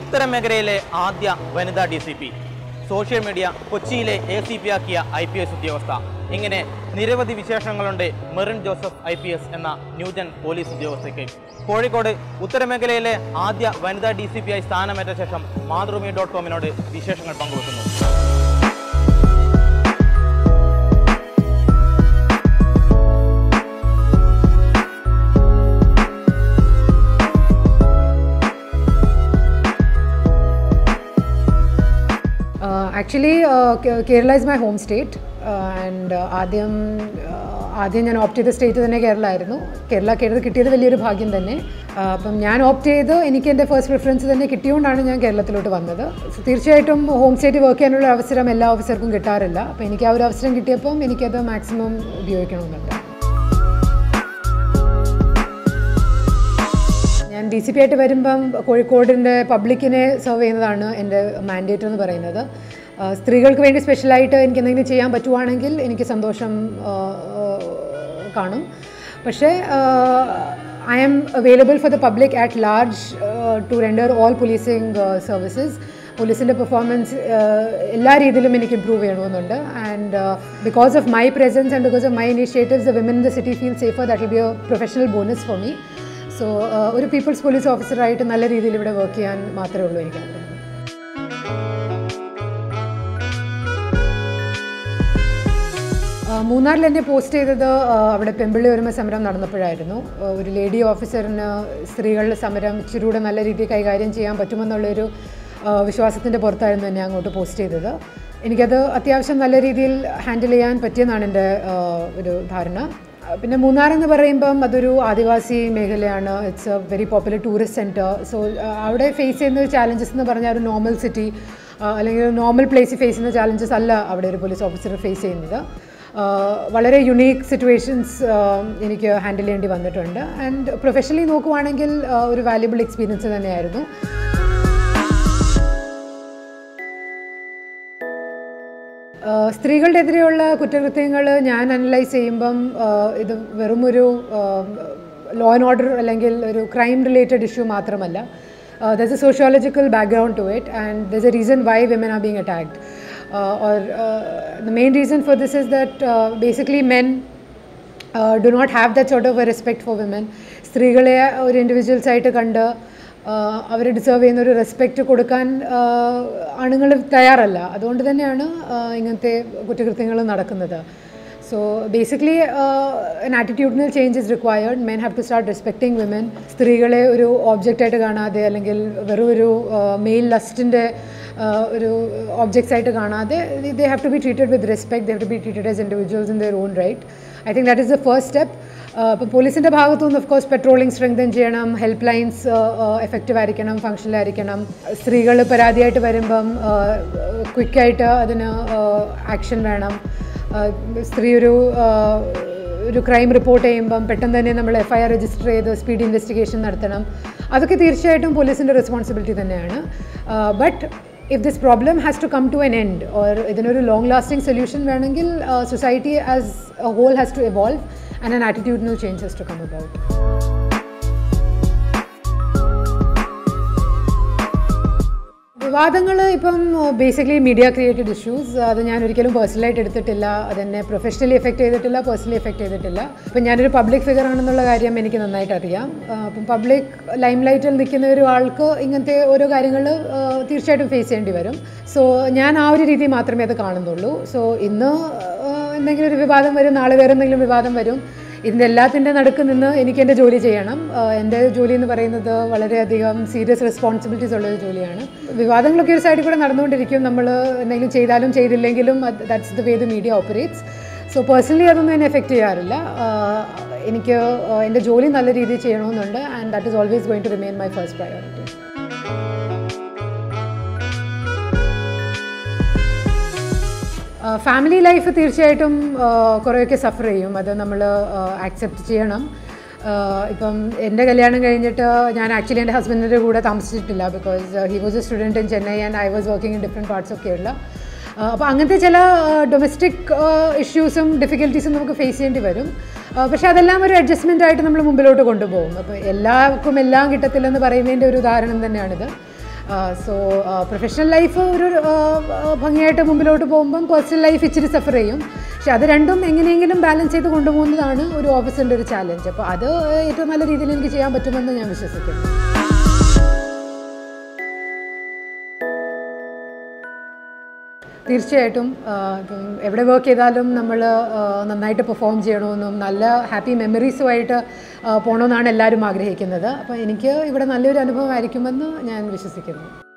ഉത്തരമേഖലയിലെ ആദ്യ വനിതാ D C P social media കൊച്ചിയിലെ എ സി പി ആക്കിയ ഐ പി എസ് ഉദ്യോഗസ്ഥ ഇങ്ങനെ നിരവധി വിശേഷങ്ങളുണ്ട് Merin Joseph I P S എന്ന ന്യൂജൻ പോലീസ് ഉദ്യോഗസ്ഥയ്ക്ക് കോഴിക്കോട് ഉത്തരമേഖലയിലെ ആദ്യ വനിതാ ഡി സി പി ആയി സ്ഥാനമേറ്റ ശേഷം മാതൃഭൂമി ഡോട്ട് കോമിനോട് വിശേഷങ്ങൾ പങ്കുവെക്കുന്നു actually Kerala is my home state and ആദ്യം uh, ആദ്യം ഞാൻ ഓപ്റ്റ് ചെയ്ത സ്റ്റേറ്റ് തന്നെ കേരള ആയിരുന്നു കേരള കേരള കിട്ടിയത് വലിയൊരു ഭാഗ്യം തന്നെ Uh, അപ്പം ഞാൻ ഓപ്റ്റ് ചെയ്ത് എനിക്ക് എൻ്റെ ഫസ്റ്റ് പ്രിഫറൻസ് തന്നെ കിട്ടിയുകൊണ്ടാണ് ഞാൻ കേരളത്തിലോട്ട് വന്നത് So, തീർച്ചയായിട്ടും ഹോം സ്റ്റേറ്റ് വർക്ക് ചെയ്യാനുള്ള അവസരം എല്ലാ ഓഫീസർക്കും കിട്ടാറില്ല അപ്പോൾ എനിക്ക് ആ ഒരു അവസരം കിട്ടിയപ്പം എനിക്കത് മാക്സിമം ഉപയോഗിക്കണമെന്നുണ്ട് ഞാൻ ഡി സി പി ആയിട്ട് വരുമ്പം കോഴിക്കോടിൻ്റെ പബ്ലിക്കിനെ സെർവ് ചെയ്യുന്നതാണ് എൻ്റെ മാൻഡേറ്റ് എന്ന് പറയുന്നത് ആ, സ്ത്രീകൾക്ക് വേണ്ടി സ്പെഷ്യലായിട്ട് എനിക്ക് എന്തെങ്കിലും ചെയ്യാൻ പറ്റുവാണെങ്കിൽ എനിക്ക് സന്തോഷം ആ, ആ, കാണും പക്ഷേ I am available for the public at large to render all policing services പോലീസിൻ്റെ പെർഫോമൻസ് എല്ലാ രീതിയിലും എനിക്ക് ഇമ്പ്രൂവ് ചെയ്യണമെന്നുണ്ട് and because of my presence and because of my initiatives the women in the city feel safer that will be a professional bonus for me so ഒരു people's police ഓഫീസറായിട്ട് നല്ല രീതിയിൽ ഇവിടെ വർക്ക് ചെയ്യാൻ മാത്രമേ ഉള്ളൂ എനിക്ക് ആഗ്രഹം ആ, മൂന്നാറിൽ എന്നെ പോസ്റ്റ് ചെയ്തത് ആ, അവിടെ പെമ്പിള്ളി ഒരുമ സമരം നടന്നപ്പോഴായിരുന്നു ആ, ഒരു ലേഡി ഓഫീസറിന് സ്ത്രീകളുടെ സമരം ഇച്ചിരി കൂടെ നല്ല രീതിയിൽ കൈകാര്യം ചെയ്യാൻ പറ്റുമെന്നുള്ളൊരു വിശ്വാസത്തിൻ്റെ പുറത്തായിരുന്നു എന്നെ അങ്ങോട്ട് പോസ്റ്റ് ചെയ്തത് എനിക്കത് അത്യാവശ്യം നല്ല രീതിയിൽ ഹാൻഡിൽ ചെയ്യാൻ പറ്റിയെന്നാണ് എൻ്റെ ആ, ഒരു ധാരണ പിന്നെ മൂന്നാർ എന്ന് പറയുമ്പം അതൊരു ആദിവാസി മേഖലയാണ് it's a very popular tourist centre so അവിടെ ഫേസ് ചെയ്യുന്ന ഒരു ചാലഞ്ചസ് എന്ന് പറഞ്ഞാൽ ഒരു നോർമൽ സിറ്റി അല്ലെങ്കിൽ ഒരു നോർമൽ പ്ലേസിൽ ഫേസ് ചെയ്യുന്ന ചാലഞ്ചസ് അല്ല അവിടെ ഒരു പോലീസ് ഓഫീസർ ഫേസ് ചെയ്യുന്നത് ആ, വളരെ യുണീക്ക് സിറ്റുവേഷൻസ് എനിക്ക് ഹാൻഡിൽ ചെയ്യേണ്ടി വന്നിട്ടുണ്ട് ആൻഡ് പ്രൊഫഷണലി നോക്കുവാണെങ്കിൽ ആ, ഒരു വാല്യുബിൾ എക്സ്പീരിയൻസ് തന്നെയായിരുന്നു ആ, സ്ത്രീകളുടെ എതിരെയുള്ള കുറ്റകൃത്യങ്ങൾ ഞാൻ അനലൈസ് ചെയ്യുമ്പം ആ, ഇത് വെറുമൊരു ലോ ആൻഡ് ഓർഡർ അല്ലെങ്കിൽ ഒരു ക്രൈം റിലേറ്റഡ് ഇഷ്യൂ മാത്രമല്ല there's a sociological background to it and there's a reason why women are being attacked or the main reason for this is that basically men do not have that sort of a respect for women സ്ത്രീകളെ ഒരു individuals ആയിട്ട് കണ്ട് അവർ deserve ചെയ്യുന്ന ഒരു respect കൊടുക്കാൻ ആണുങ്ങൾ തയ്യാറല്ല അതുകൊണ്ട് തന്നെയാണ് ആ, ഇങ്ങനത്തെ കുറ്റകൃത്യങ്ങൾ നടക്കുന്നത് so basically an attitudinal change is required men have to start respecting women സ്ത്രീകളെ ഒരു ഓബ്ജക്റ്റായിട്ട് കാണാതെ അല്ലെങ്കിൽ വെറും ഒരു മെയിൽ ലസ്റ്റിൻ്റെ ഒരു ഓബ്ജക്ട്സ് ആയിട്ട് കാണാതെ they have to be treated with respect they have to be treated as individuals in their own right I think that is the first step ഇപ്പോൾ പോലീസിൻ്റെ ഭാഗത്തു നിന്ന് ഓഫ് കോഴ്സ് പെട്രോളിംഗ് സ്ട്രെങ്തൻ ചെയ്യണം help lines effective ആയിരിക്കണം functional ആയിരിക്കണം സ്ത്രീകൾ പരാതിയായിട്ട് വരുമ്പം ക്വിക്കായിട്ട് അതിന് ആക്ഷൻ വേണം ആ, സ്ത്രീ ഒരു ആ, ഒരു ക്രൈം റിപ്പോർട്ട് ചെയ്യുമ്പം പെട്ടെന്ന് തന്നെ നമ്മൾ എഫ് ഐ ആർ രജിസ്റ്റർ ചെയ്ത് സ്പീഡ് ഇൻവെസ്റ്റിഗേഷൻ നടത്തണം അതൊക്കെ തീർച്ചയായിട്ടും പോലീസിൻ്റെ റെസ്പോൺസിബിലിറ്റി തന്നെയാണ് but if this problem has to come to an end or ഇതിനൊരു ലോങ് ലാസ്റ്റിംഗ് സൊല്യൂഷൻ വേണമെങ്കിൽ society as a whole has to evolve and an attitudinal change has to come about വിവാദങ്ങൾ ഇപ്പം basically media created issues അത് ഞാൻ ഒരിക്കലും പേഴ്സണലായിട്ട് എടുത്തിട്ടില്ല അതെന്നെ പ്രൊഫഷണലി എഫക്റ്റ് ചെയ്തിട്ടില്ല പേഴ്സണലി എഫക്റ്റ് ചെയ്തിട്ടില്ല ഇപ്പം ഞാനൊരു പബ്ലിക് ഫിഗർ ആണെന്നുള്ള കാര്യം എനിക്ക് നന്നായിട്ട് അറിയാം ആ, അപ്പം പബ്ലിക് ലൈം ലൈറ്റിൽ നിൽക്കുന്ന ഒരു ആൾക്ക് ഇങ്ങനത്തെ ഓരോ കാര്യങ്ങൾ തീർച്ചയായിട്ടും ഫേസ് ചെയ്യേണ്ടി വരും സോ ഞാൻ ആ ഒരു രീതി മാത്രമേ അത് കാണുന്നുള്ളൂ സോ ഇന്ന് ആ, എന്തെങ്കിലും ഒരു വിവാദം വരും നാളെ വേറെ എന്തെങ്കിലും വിവാദം വരും ഇതിൻ്റെ എല്ലാത്തിൻ്റെ നടുക്ക് നിന്ന് എനിക്ക് എൻ്റെ ജോലി ചെയ്യണം ആഹ് എൻ്റെ ജോലി എന്ന് പറയുന്നത് വളരെയധികം സീരിയസ് റെസ്പോൺസിബിലിറ്റീസ് ഉള്ള ഒരു ജോലിയാണ് വിവാദങ്ങളൊക്കെ ഒരു സൈഡിൽ കൂടെ നടന്നുകൊണ്ടിരിക്കും നമ്മൾ എന്തെങ്കിലും ചെയ്താലും ചെയ്തില്ലെങ്കിലും that's the way the media operates so personally അതൊന്നും എന്നെ എഫക്റ്റ് ചെയ്യാറില്ല ആഹ് എനിക്ക് ആഹ് എൻ്റെ ജോലി നല്ല രീതിയിൽ ചെയ്യണമെന്നുണ്ട് and that is always going to remain my first priority family life തീർച്ചയായിട്ടും ആ, കുറേയൊക്കെ സഫർ ചെയ്യും അത് നമ്മൾ ആക്സെപ്റ്റ് ചെയ്യണം ആ, ഇപ്പം എൻ്റെ കല്യാണം കഴിഞ്ഞിട്ട് ഞാൻ ആക്ച്വലി എൻ്റെ ഹസ്ബൻഡിൻ്റെ കൂടെ താമസിച്ചിട്ടില്ല because he was a student in Chennai and I was working in different parts of Kerala അപ്പോൾ അങ്ങനത്തെ ചില ഡൊമസ്റ്റിക് ഇഷ്യൂസും ഡിഫിക്കൽട്ടീസും നമുക്ക് ഫേസ് ചെയ്യേണ്ടി വരും ആ, പക്ഷേ അതെല്ലാം ഒരു അഡ്ജസ്റ്റ്മെൻ്റ് ആയിട്ട് നമ്മൾ മുമ്പിലോട്ട് കൊണ്ടുപോകും അപ്പോൾ എല്ലാവർക്കും എല്ലാം കിട്ടത്തില്ലെന്ന് പറയുന്നതിൻ്റെ ഒരു ഉദാഹരണം തന്നെയാണിത് സോ പ്രൊഫഷണൽ ലൈഫ് ഒരു ആ, ആ, ഭംഗിയായിട്ട് മുമ്പിലോട്ട് പോകുമ്പം പേഴ്സണൽ ലൈഫ് ഇച്ചിരി സഫർ ചെയ്യും പക്ഷെ അത് രണ്ടും എങ്ങനെയെങ്കിലും ബാലൻസ് ചെയ്ത് കൊണ്ടുപോകുന്നതാണ് ഒരു ഓഫീസിൻ്റെ ഒരു ചാലഞ്ച് അപ്പോൾ അത് ഏറ്റവും നല്ല രീതിയിൽ എനിക്ക് ചെയ്യാൻ പറ്റുമെന്ന് ഞാൻ വിശ്വസിക്കുന്നു തീർച്ചയായിട്ടും ആ, ഇപ്പം എവിടെ വർക്ക് ചെയ്താലും നമ്മൾ നന്നായിട്ട് പെർഫോം ചെയ്യണമെന്നും നല്ല ഹാപ്പി മെമ്മറീസുമായിട്ട് പോകണമെന്നാണ് എല്ലാവരും ആഗ്രഹിക്കുന്നത് അപ്പോൾ എനിക്ക് ഇവിടെ നല്ലൊരു അനുഭവമായിരിക്കുമെന്ന് ഞാൻ വിശ്വസിക്കുന്നു